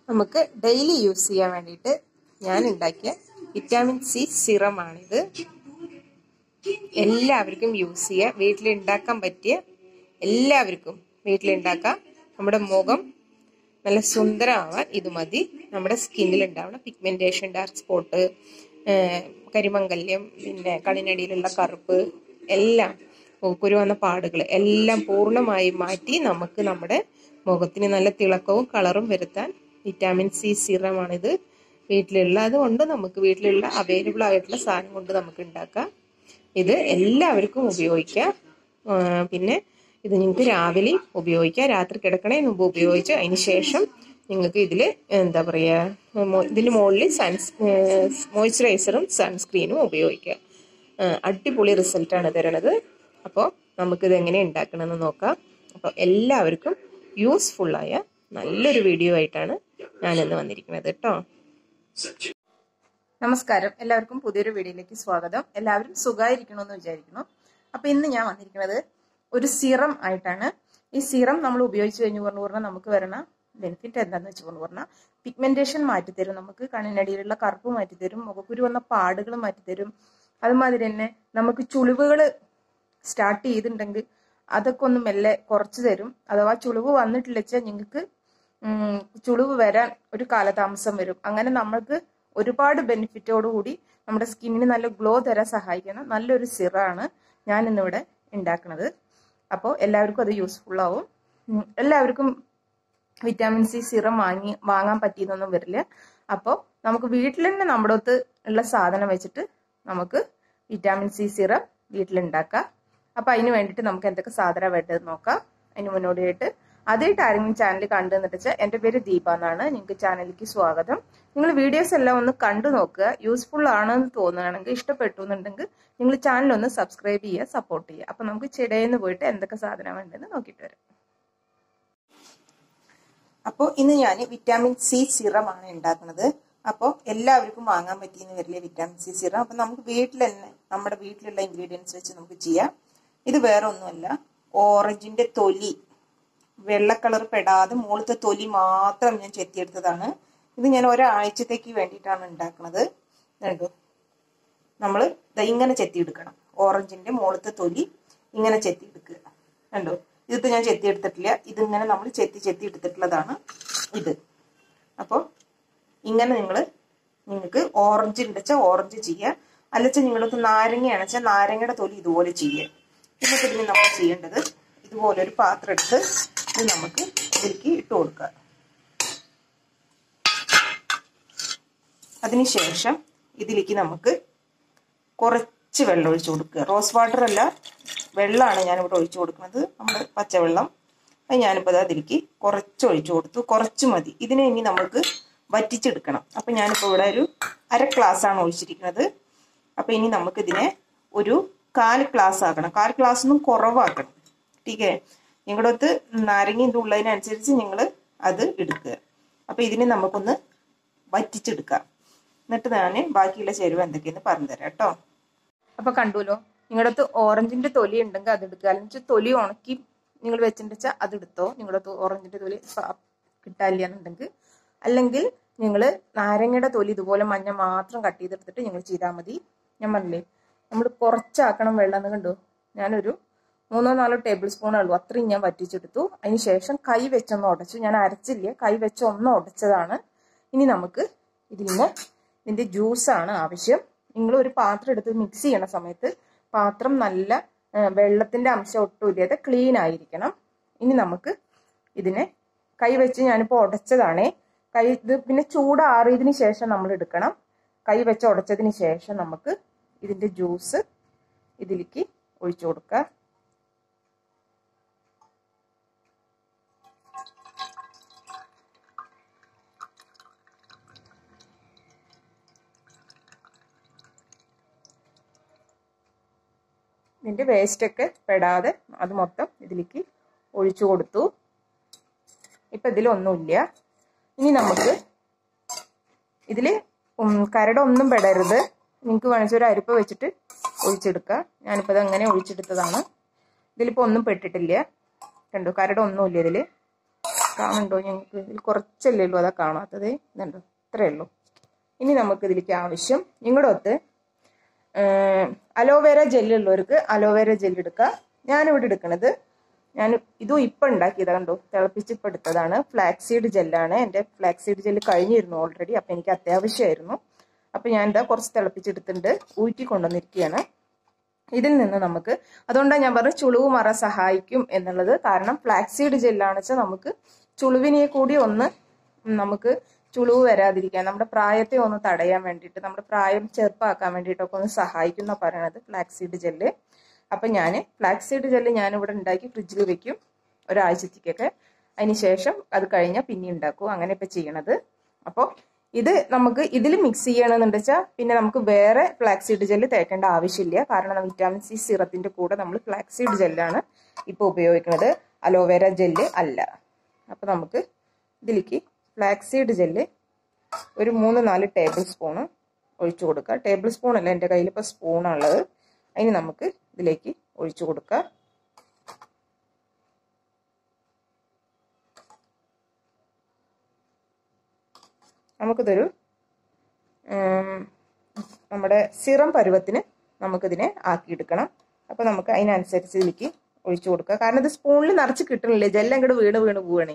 നമുക്ക് daily use ചെയ്യാൻ വേണ്ടിയിട്ട് ഞാൻ ഉണ്ടാക്കിയ വിറ്റാമിൻ സി സിറമാണിത് എല്ലാവർക്കും യൂസ് ചെയ്യുക വീട്ടിൽ ഉണ്ടാക്കാൻ പറ്റിയ എല്ലാവർക്കും വീട്ടിലുണ്ടാക്കാം നമ്മുടെ മുഖം നല്ല സുന്ദരമാവാൻ ഇത് മതി നമ്മുടെ സ്കിന്നിൽ ഉണ്ടാവുന്ന പിഗ്മെന്റേഷൻ ഡാർക്ക് സ്പോട്ട് കരിമങ്കല്യം പിന്നെ കണ്ണിനടിയിലുള്ള കറുപ്പ് എല്ലാം കുരു വന്ന പാടുകൾ എല്ലാം പൂർണ്ണമായും മാറ്റി നമുക്ക് നമ്മുടെ മുഖത്തിന് നല്ല തിളക്കവും കളറും വരുത്താൻ വിറ്റാമിൻ സി സിറമാണിത് വീട്ടിലുള്ള അതുകൊണ്ട് നമുക്ക് വീട്ടിലുള്ള അവൈലബിൾ ആയിട്ടുള്ള സാധനം കൊണ്ട് നമുക്ക് ഉണ്ടാക്കാം ഇത് എല്ലാവർക്കും ഉപയോഗിക്കാം പിന്നെ ഇത് നിങ്ങൾക്ക് രാവിലെ ഉപയോഗിക്കാം രാത്രി കിടക്കണേ മുമ്പ് ഉപയോഗിച്ച് അതിന് ശേഷം നിങ്ങൾക്ക് ഇതിൽ എന്താ പറയുക ഇതിന് മുകളിൽ സൺസ് മോയ്സ്ചറൈസറും സൺസ്ക്രീനും ഉപയോഗിക്കാം അടിപൊളി റിസൾട്ടാണ് തരണത് അപ്പോൾ നമുക്കിത് എങ്ങനെ ഉണ്ടാക്കണമെന്ന് നോക്കാം അപ്പോൾ എല്ലാവർക്കും യൂസ്ഫുള്ളായ നല്ലൊരു വീഡിയോ ആയിട്ടാണ് ഞാനിന്ന് വന്നിരിക്കുന്നത് കേട്ടോ നമസ്കാരം എല്ലാവർക്കും പുതിയൊരു വീഡിയോയിലേക്ക് സ്വാഗതം എല്ലാവരും സുഖമായിരിക്കണമെന്ന് വിചാരിക്കുന്നു അപ്പൊ ഇന്ന് ഞാൻ വന്നിരിക്കുന്നത് ഒരു സിറം ആയിട്ടാണ് ഈ സിറം നമ്മൾ ഉപയോഗിച്ച് കഴിഞ്ഞു പറഞ്ഞു പറഞ്ഞാൽ നമുക്ക് വരണ ബെനിഫിറ്റ് എന്താന്ന് വെച്ച് പറഞ്ഞു പറഞ്ഞാൽ പിഗ്മെന്റേഷൻ മാറ്റിത്തരും നമുക്ക് കണ്ണിനടിയിലുള്ള കറുപ്പ് മാറ്റിത്തരും മുഖക്കുരു വന്ന പാടുകൾ മാറ്റിത്തരും അതുമാതിരി തന്നെ നമുക്ക് ചുളിവുകൾ സ്റ്റാർട്ട് ചെയ്തിട്ടുണ്ടെങ്കിൽ അതൊക്കെ ഒന്ന് മെല്ലെ കുറച്ച് തരും അഥവാ ചുളിവ് വന്നിട്ടില്ല വെച്ചാൽ നിങ്ങൾക്ക് ചുളിവ് വരാൻ ഒരു കാലതാമസം വരും അങ്ങനെ നമ്മൾക്ക് ഒരുപാട് ബെനിഫിറ്റോടുകൂടി നമ്മുടെ സ്കിന്നിന് നല്ല ഗ്ലോ തരാൻ സഹായിക്കുന്ന നല്ലൊരു സിറാണ് ഞാൻ ഇന്നിവിടെ ഉണ്ടാക്കുന്നത് അപ്പോൾ എല്ലാവർക്കും അത് യൂസ്ഫുൾ ആവും എല്ലാവർക്കും വിറ്റാമിൻ സി സിറം വാങ്ങി വാങ്ങാൻ പറ്റിയെന്നൊന്നും വരില്ല അപ്പോൾ നമുക്ക് വീട്ടിൽ തന്നെ നമ്മുടെ ഒത്ത് ഉള്ള സാധനം വെച്ചിട്ട് നമുക്ക് വിറ്റാമിൻ സി സിറം വീട്ടിലുണ്ടാക്കാം അപ്പോൾ അതിന് വേണ്ടിയിട്ട് നമുക്ക് എന്തൊക്കെ സാധനം വേണ്ടത് നോക്കാം അതിന് മുന്നോടിയായിട്ട് ആദ്യമായിട്ട് ആരെങ്കിലും ചാനൽ കണ്ടു എന്നിട്ട് വെച്ചാൽ എൻ്റെ പേര് ദീപ എന്നാണ് നിങ്ങൾക്ക് ചാനലിലേക്ക് സ്വാഗതം നിങ്ങൾ വീഡിയോസ് എല്ലാം ഒന്ന് കണ്ടു നോക്കുക യൂസ്ഫുൾ ആണെന്ന് തോന്നുകയാണെങ്കിൽ ഇഷ്ടപ്പെട്ടു എന്നുണ്ടെങ്കിൽ നിങ്ങൾ ചാനൽ ഒന്ന് സബ്സ്ക്രൈബ് ചെയ്യുക സപ്പോർട്ട് ചെയ്യുക അപ്പം നമുക്ക് ചെടയെന്ന് പോയിട്ട് എന്തൊക്കെ സാധനം വേണ്ടതെന്ന് നോക്കിയിട്ട് വരാം അപ്പോൾ ഇന്ന് ഞാൻ വിറ്റാമിൻ സി സിറമാണ് ഉണ്ടാക്കുന്നത് അപ്പോൾ എല്ലാവർക്കും വാങ്ങാൻ പറ്റിയെന്ന് വരില്ല വിറ്റാമിൻ സി സിറം അപ്പം നമുക്ക് വീട്ടിൽ തന്നെ നമ്മുടെ വീട്ടിലുള്ള ഇൻഗ്രീഡിയൻസ് വെച്ച് നമുക്ക് ചെയ്യാം ഇത് വേറെ ഒന്നുമല്ല ഓറഞ്ചിന്റെ തൊലി വെള്ള കളർ പെടാതെ മുകളിലത്തെ തൊലി മാത്രം ഞാൻ ചെത്തിയെടുത്തതാണ് ഇത് ഞാൻ ഒരാഴ്ചത്തേക്ക് വേണ്ടിയിട്ടാണ് ഉണ്ടാക്കുന്നത് കണ്ടു നമ്മൾ ഇങ്ങനെ ചെത്തിയെടുക്കണം ഓറഞ്ചിന്റെ മുകളിലത്തെ തൊലി ഇങ്ങനെ ചെത്തിയെടുക്കുക കണ്ടോ ഇതിപ്പോ ഞാൻ ചെത്തിയെടുത്തിട്ടില്ല ഇതിങ്ങനെ നമ്മൾ ചെത്തി ചെത്തി എടുത്തിട്ടുള്ളതാണ് ഇത് അപ്പോൾ ഇങ്ങനെ നിങ്ങൾ നിങ്ങൾക്ക് ഓറഞ്ച് ഉണ്ടെച്ചാൽ ഓറഞ്ച് ചെയ്യുക അല്ലച്ചാൽ നിങ്ങൾക്ക് നാരങ്ങയാണ് വെച്ചാൽ നാരങ്ങയുടെ തൊലി ഇതുപോലെ ചെയ്യുക എന്നിട്ട് ഇതിന് നമ്മൾ ചെയ്യേണ്ടത് ഇതുപോലെ ഒരു പാത്രം എടുത്ത് ഇത് നമുക്ക് ഇതിലേക്ക് ഇട്ട് കൊടുക്കുക അതിനുശേഷം ഇതിലേക്ക് നമുക്ക് കുറച്ച് വെള്ളം ഒഴിച്ചു കൊടുക്കുക റോസ് വാട്ടർ അല്ല വെള്ളമാണ് ഞാനിവിടെ ഒഴിച്ചു കൊടുക്കുന്നത് നമ്മുടെ പച്ചവെള്ളം അത് ഞാനിപ്പോൾ അതിലേക്ക് കുറച്ച് ഒഴിച്ചു കൊടുത്തു കുറച്ച് മതി ഇതിനെ ഇനി നമുക്ക് വറ്റിച്ചെടുക്കണം അപ്പം ഞാനിപ്പോൾ ഇവിടെ ഒരു അര ഗ്ലാസ് ആണ് ഒഴിച്ചിരിക്കുന്നത് അപ്പം ഇനി നമുക്കിതിനെ ഒരു കാൽ ഗ്ലാസ് ആക്കണം കാൽ ഗ്ലാസ് ഒന്നും കുറവാക്കണം ടീക്കേ നിങ്ങളുടെ അടുത്ത് നാരങ്ങ ഇത് ഉള്ളതിനനുസരിച്ച് നിങ്ങൾ അത് എടുക്കുക അപ്പം ഇതിനെ നമുക്കൊന്ന് വറ്റിച്ചെടുക്കാം എന്നിട്ട് ഞാൻ ബാക്കിയുള്ള ചേരുവ എന്തൊക്കെയെന്ന് പറഞ്ഞുതരാം കേട്ടോ അപ്പം കണ്ടുല്ലോ നിങ്ങളുടെ അടുത്ത് ഓറഞ്ചിന്റെ തൊലി ഉണ്ടെങ്കിൽ അത് എടുക്കുക അല്ലെങ്കിൽ തൊലി ഉണക്കി നിങ്ങൾ വെച്ചിട്ടുണ്ടെച്ചാൽ അത് എടുത്തോ നിങ്ങളുടെ അടുത്ത് ഓറഞ്ചിന്റെ തൊലി കിട്ടാനില്ല എന്നുണ്ടെങ്കിൽ അല്ലെങ്കിൽ നിങ്ങൾ നാരങ്ങയുടെ തൊലി ഇതുപോലെ മഞ്ഞ മാത്രം കട്ട് ചെയ്തെടുത്തിട്ട് നിങ്ങൾ ചെയ്താൽ മതി ഞാൻ പറഞ്ഞില്ലേ നമ്മൾ കുറച്ചാക്കണം വെള്ളം എന്ന് കണ്ടു ഞാനൊരു മൂന്നോ നാലോ ടേബിൾ സ്പൂൺ ഉള്ളൂ അത്രയും ഞാൻ വറ്റിച്ചെടുത്തു അതിന് ശേഷം കൈ വെച്ചൊന്ന് ഉടച്ചു ഞാൻ അരച്ചില്ല കൈ വെച്ച് ഒന്ന് ഉടച്ചതാണ് ഇനി നമുക്ക് ഇതിൽ നിന്ന് ഇതിന്റെ ജ്യൂസാണ് ആവശ്യം നിങ്ങൾ ഒരു പാത്രം എടുത്ത് മിക്സ് ചെയ്യണ സമയത്ത് പാത്രം നല്ല വെള്ളത്തിന്റെ അംശം ഒട്ടും ഇല്ലാതെ ക്ലീൻ ആയിരിക്കണം ഇനി നമുക്ക് ഇതിനെ കൈ വെച്ച് ഞാനിപ്പോൾ ഉടച്ചതാണേ കൈ ഇത് പിന്നെ ചൂടാറിയതിന് ശേഷം നമ്മൾ എടുക്കണം കൈ വെച്ച് ഉടച്ചതിന് ശേഷം നമുക്ക് ഇതിന്റെ ജ്യൂസ് ഇതിലേക്ക് ഒഴിച്ചു കൊടുക്കുക ഇതിൻ്റെ വേസ്റ്റൊക്കെ പെടാതെ അത് മൊത്തം ഇതിലേക്ക് ഒഴിച്ചു കൊടുത്തു ഇപ്പം ഇതിലൊന്നുമില്ല ഇനി നമുക്ക് ഇതിൽ കരടൊന്നും പെടരുത് നിങ്ങൾക്ക് വേണമെങ്കിൽ ഒരു അരിപ്പ വെച്ചിട്ട് ഒഴിച്ചെടുക്കുക ഞാനിപ്പോൾ ഇത് അങ്ങനെ ഒഴിച്ചെടുത്തതാണ് ഇതിലിപ്പോൾ ഒന്നും പെട്ടിട്ടില്ല കണ്ടു കരടൊന്നുമില്ല ഇതിൽ കാണുന്നുണ്ടോ ഞങ്ങൾക്ക് ഇതിൽ കുറച്ചല്ലേ ഉള്ളൂ അതാ കാണാത്തത് ഇതുണ്ടോ ഇത്രയേ ഉള്ളൂ ഇനി നമുക്ക് ഇതിലേക്ക് ആവശ്യം നിങ്ങളുടെ ഒത്ത് അലോവേര ജെല്ലുള്ളവർക്ക് അലോവേര ജെല്ല് എടുക്കുക ഞാനിവിടെ എടുക്കുന്നത് ഞാൻ ഇതും ഇപ്പം ഉണ്ടാക്കിയതാണ് കണ്ടോ തിളപ്പിച്ച് ഇപ്പം എടുത്തതാണ് ഫ്ലാക്സീഡ് ജെല്ലാണ് എൻ്റെ ഫ്ലാക്സീഡ് ജെല്ല് കഴിഞ്ഞിരുന്നു ഓൾറെഡി അപ്പം എനിക്ക് അത്യാവശ്യമായിരുന്നു അപ്പം ഞാൻ ഇതാ കുറച്ച് തിളപ്പിച്ചെടുത്തിട്ടുണ്ട് ഊറ്റി കൊണ്ടുവന്നിരിക്കുകയാണ് ഇതിൽ നിന്ന് നമുക്ക് അതുകൊണ്ടാണ് ഞാൻ പറഞ്ഞു ചുളിവ് മാറാൻ സഹായിക്കും എന്നുള്ളത് കാരണം ഫ്ലാക്സീഡ് ജെല്ലാണ് വെച്ചാൽ നമുക്ക് ചുളിവിനെ കൂടി ഒന്ന് നമുക്ക് ചുളിവ് വരാതിരിക്കാൻ നമ്മുടെ പ്രായത്തെ ഒന്ന് തടയാൻ വേണ്ടിയിട്ട് നമ്മുടെ പ്രായം ചെറുപ്പമാക്കാൻ വേണ്ടിയിട്ടൊക്കെ ഒന്ന് സഹായിക്കുന്ന പറയണത് ഫ്ലാക്സീഡ് ജെല്ല് അപ്പം ഞാൻ ഫ്ലാക്സീഡ് ജെല്ല് ഞാനിവിടെ ഉണ്ടാക്കി ഫ്രിഡ്ജിൽ വെക്കും ഒരാഴ്ചത്തേക്കൊക്കെ അതിന് ശേഷം അത് കഴിഞ്ഞാൽ പിന്നെ ഉണ്ടാക്കും അങ്ങനെ ഇപ്പം ചെയ്യണത് അപ്പോൾ ഇത് നമുക്ക് ഇതിൽ മിക്സ് ചെയ്യണമെന്നുണ്ട് വെച്ചാൽ പിന്നെ നമുക്ക് വേറെ ഫ്ലാക്സീഡ് ജെല്ല് തേക്കേണ്ട ആവശ്യമില്ല കാരണം വിറ്റാമിൻ സി സിറത്തിന്റെ കൂടെ നമ്മൾ ഫ്ലാക്സീഡ് ജെല്ലാണ് ഇപ്പോൾ ഉപയോഗിക്കുന്നത് അലോവേര ജെല്ല് അല്ല അപ്പോൾ നമുക്ക് ഇതിലേക്ക് ഫ്ലാക്സീഡ് ജെല്ല് ഒരു മൂന്ന് നാല് ടേബിൾ സ്പൂണ് ഒഴിച്ചു കൊടുക്കുക ടേബിൾ സ്പൂൺ അല്ല എൻ്റെ കയ്യിൽ ഇപ്പോൾ സ്പൂണുള്ളത് അതിന് നമുക്ക് ഇതിലേക്ക് ഒഴിച്ചു കൊടുക്കുക നമുക്കിതൊരു നമ്മുടെ സിറം പരുവത്തിന് നമുക്കിതിനെ ആക്കിയെടുക്കണം അപ്പോൾ നമുക്ക് അതിനനുസരിച്ച് ഇതിലേക്ക് ഒഴിച്ചു കൊടുക്കുക കാരണം ഇത് സ്പൂണിൽ നിറച്ച് കിട്ടണില്ലേ ജെല്ലാം ഇങ്ങോട്ട് വീണ് വീണ് പോവുകയാണേ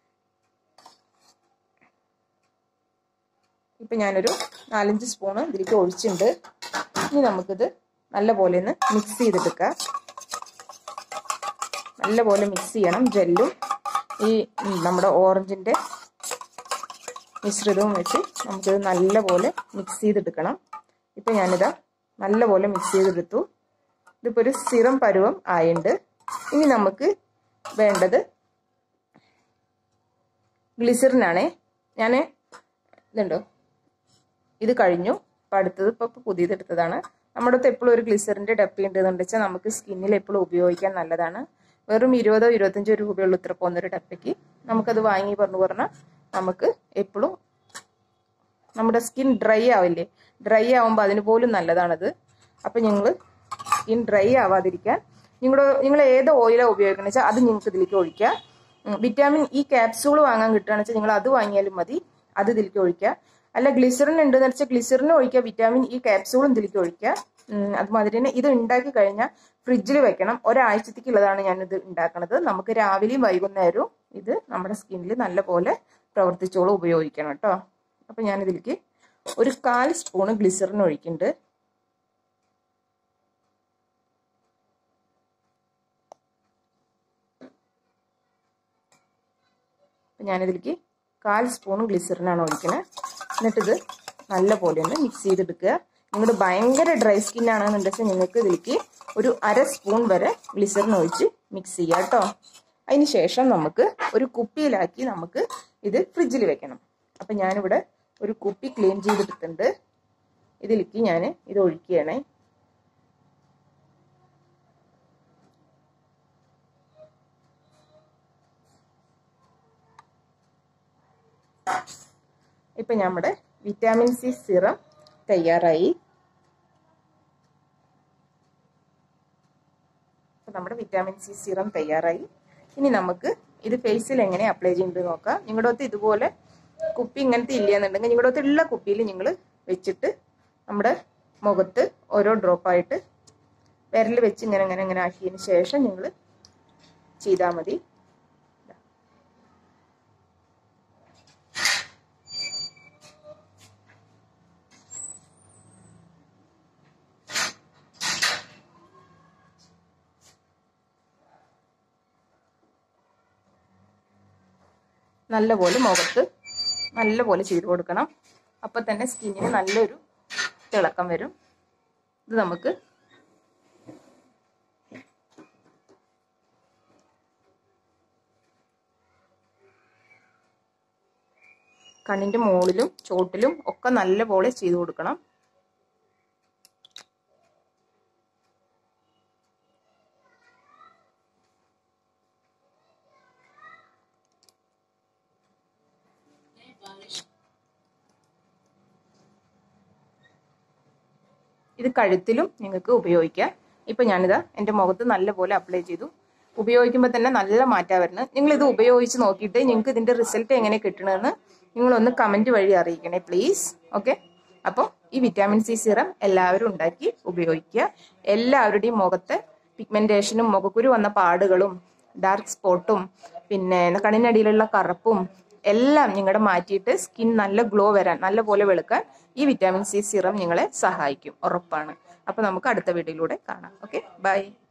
ഇപ്പം ഞാനൊരു നാലഞ്ച് സ്പൂണ് ഇതിലേക്ക് ഒഴിച്ചിട്ടുണ്ട് ഇനി നമുക്കിത് നല്ലപോലെ ഒന്ന് മിക്സ് ചെയ്തെടുക്കുക നല്ലപോലെ മിക്സ് ചെയ്യണം ജെല്ലും ഈ നമ്മുടെ ഓറഞ്ചിൻ്റെ മിശ്രിതവും വെച്ച് നമുക്കിത് നല്ലപോലെ മിക്സ് ചെയ്തെടുക്കണം ഇപ്പം ഞാനിതാ നല്ലപോലെ മിക്സ് ചെയ്തെടുത്തു ഇതിപ്പോൾ ഒരു സിറം പരുവം ആയിണ്ട് ഇനി നമുക്ക് വേണ്ടത് ഗ്ലിസറിനാണേ ഞാൻ ഇതുണ്ടോ ഇത് കഴിഞ്ഞു അപ്പം അടുത്തത് ഇപ്പോൾ പുതിയതെടുത്തതാണ് നമ്മുടെ അടുത്ത് എപ്പോഴും ഒരു ഗ്ലിസറിൻ്റെ ഡപ്പി ഉണ്ടെന്ന് വെച്ചാൽ നമുക്ക് സ്കിന്നിൽ എപ്പോഴും ഉപയോഗിക്കാൻ നല്ലതാണ് വെറും ഇരുപതോ ഇരുപത്തഞ്ചോ രൂപയുള്ള ഇത്ര പോകുന്നൊരു ഡപ്പയ്ക്ക് നമുക്കത് വാങ്ങി പറഞ്ഞു പറഞ്ഞാൽ നമുക്ക് എപ്പോഴും നമ്മുടെ സ്കിൻ ഡ്രൈ ആവില്ലേ ഡ്രൈ ആവുമ്പോൾ അതിന് പോലും നല്ലതാണത് അപ്പം നിങ്ങൾ സ്കിൻ ഡ്രൈ ആവാതിരിക്കാൻ നിങ്ങളുടെ നിങ്ങൾ ഏത് ഓയിലാണ് ഉപയോഗിക്കുന്നത് വെച്ചാൽ അത് നിങ്ങൾക്ക് ഇതിലേക്ക് ഒഴിക്കുക വിറ്റാമിൻ ഇ ക്യാപ്സൂൾ വാങ്ങാൻ കിട്ടുകയാണെന്ന് വെച്ചാൽ നിങ്ങൾ അത് വാങ്ങിയാലും മതി അത് ഇതിലേക്ക് ഒഴിക്കുക അല്ല ഗ്ലിസറിൻ ഉണ്ടെന്ന് വെച്ചാൽ ഗ്ലിസറിനും ഒഴിക്കുക വിറ്റാമിൻ ഇ ക്യാപ്സൂളും ഇതിലേക്ക് ഒഴിക്കുക അതുമാതിരി തന്നെ ഇത് ഉണ്ടാക്കി കഴിഞ്ഞാൽ ഫ്രിഡ്ജിൽ വെക്കണം ഒരാഴ്ചത്തേക്കുള്ളതാണ് ഞാനിത് ഉണ്ടാക്കുന്നത് നമുക്ക് രാവിലെയും വൈകുന്നേരവും ഇത് നമ്മുടെ സ്കിന്നിൽ നല്ലപോലെ പ്രവർത്തിച്ചോളം ഉപയോഗിക്കണം കേട്ടോ അപ്പം ഞാനിതിലേക്ക് ഒരു കാൽ സ്പൂണ് ഗ്ലിസറിൻ ഒഴിക്കുന്നുണ്ട് അപ്പം ഞാനിതിലേക്ക് കാൽ സ്പൂൺ ഗ്ലിസറിനാണ് ഒഴിക്കുന്നത് എന്നിട്ടിത് നല്ലപോലെ ഒന്ന് മിക്സ് ചെയ്തെടുക്കുക നിങ്ങൾ ഭയങ്കര ഡ്രൈ സ്കിൻ ആണെന്നുണ്ടെങ്കിൽ നിങ്ങൾക്ക് ഇതിലേക്ക് ഒരു അര സ്പൂൺ വരെ ഗ്ലിസറിൻ ഒഴിച്ച് മിക്സ് ചെയ്യുക കേട്ടോ അതിന് ശേഷം നമുക്ക് ഒരു കുപ്പിയിലാക്കി നമുക്ക് ഇത് ഫ്രിഡ്ജിൽ വെക്കണം അപ്പം ഞാനിവിടെ ഒരു കുപ്പി ക്ലീൻ ചെയ്തെടുത്തിട്ടുണ്ട് ഇതിലേക്ക് ഞാൻ ഇത് ഒഴിക്കുകയാണ് ഇപ്പം നമ്മുടെ വിറ്റാമിൻ സി സിറം തയ്യാറായി അപ്പം നമ്മുടെ വിറ്റാമിൻ സി സിറം തയ്യാറായി ഇനി നമുക്ക് ഇത് ഫേസിൽ എങ്ങനെ അപ്ലൈ ചെയ്യുന്നത് നോക്കാം നിങ്ങളുടെ ഒത്ത് ഇതുപോലെ കുപ്പി ഇങ്ങനത്തെ ഇല്ലയെന്നുണ്ടെങ്കിൽ നിങ്ങളുടെ ഒത്ത് ഉള്ള കുപ്പിയിൽ നിങ്ങൾ വെച്ചിട്ട് നമ്മുടെ മുഖത്ത് ഓരോ ഡ്രോപ്പായിട്ട് വിരൽ വെച്ച് ഇങ്ങനെ ഇങ്ങനെ ഇങ്ങനെ ആക്കിയതിന് ശേഷം നിങ്ങൾ ചെയ്താൽ മതി നല്ലപോലെ മുഖത്ത് നല്ലപോലെ ചെയ്ത് കൊടുക്കണം അപ്പോൾ തന്നെ സ്കിന്നിന് നല്ലൊരു തിളക്കം വരും ഇത് നമുക്ക് കണ്ണിൻ്റെ മുകളിലും ചോട്ടിലും ഒക്കെ നല്ലപോലെ ചെയ്ത് കൊടുക്കണം ഇത് കഴുത്തിലും നിങ്ങൾക്ക് ഉപയോഗിക്കാം ഇപ്പം ഞാനിതാ എൻ്റെ മുഖത്ത് നല്ലപോലെ അപ്ലൈ ചെയ്തു ഉപയോഗിക്കുമ്പോൾ തന്നെ നല്ല മാറ്റം വരുന്നത് നിങ്ങൾ ഇത് ഉപയോഗിച്ച് നോക്കിയിട്ട് നിങ്ങൾക്ക് ഇതിന്റെ റിസൾട്ട് എങ്ങനെ കിട്ടണമെന്ന് നിങ്ങളൊന്ന് കമന്റ് വഴി അറിയിക്കണേ പ്ലീസ് ഓക്കെ അപ്പോൾ ഈ വിറ്റാമിൻ സി സിറം എല്ലാവരും ഉണ്ടാക്കി ഉപയോഗിക്കുക എല്ലാവരുടെയും മുഖത്തെ പിഗ്മെന്റേഷനും മുഖക്കുരു വന്ന പാടുകളും ഡാർക്ക് സ്പോട്ടും പിന്നെ കണ്ണിനടിയിലുള്ള കറുപ്പും എല്ലാം നിങ്ങളുടെ മാറ്റിയിട്ട് സ്കിൻ നല്ല ഗ്ലോ വരാൻ നല്ല പോലെ വെളുക്കാൻ ഈ വിറ്റാമിൻ സി സിറം നിങ്ങളെ സഹായിക്കും ഉറപ്പാണ് അപ്പോൾ നമുക്ക് അടുത്ത വീഡിയോയിലൂടെ കാണാം ഓക്കെ ബൈ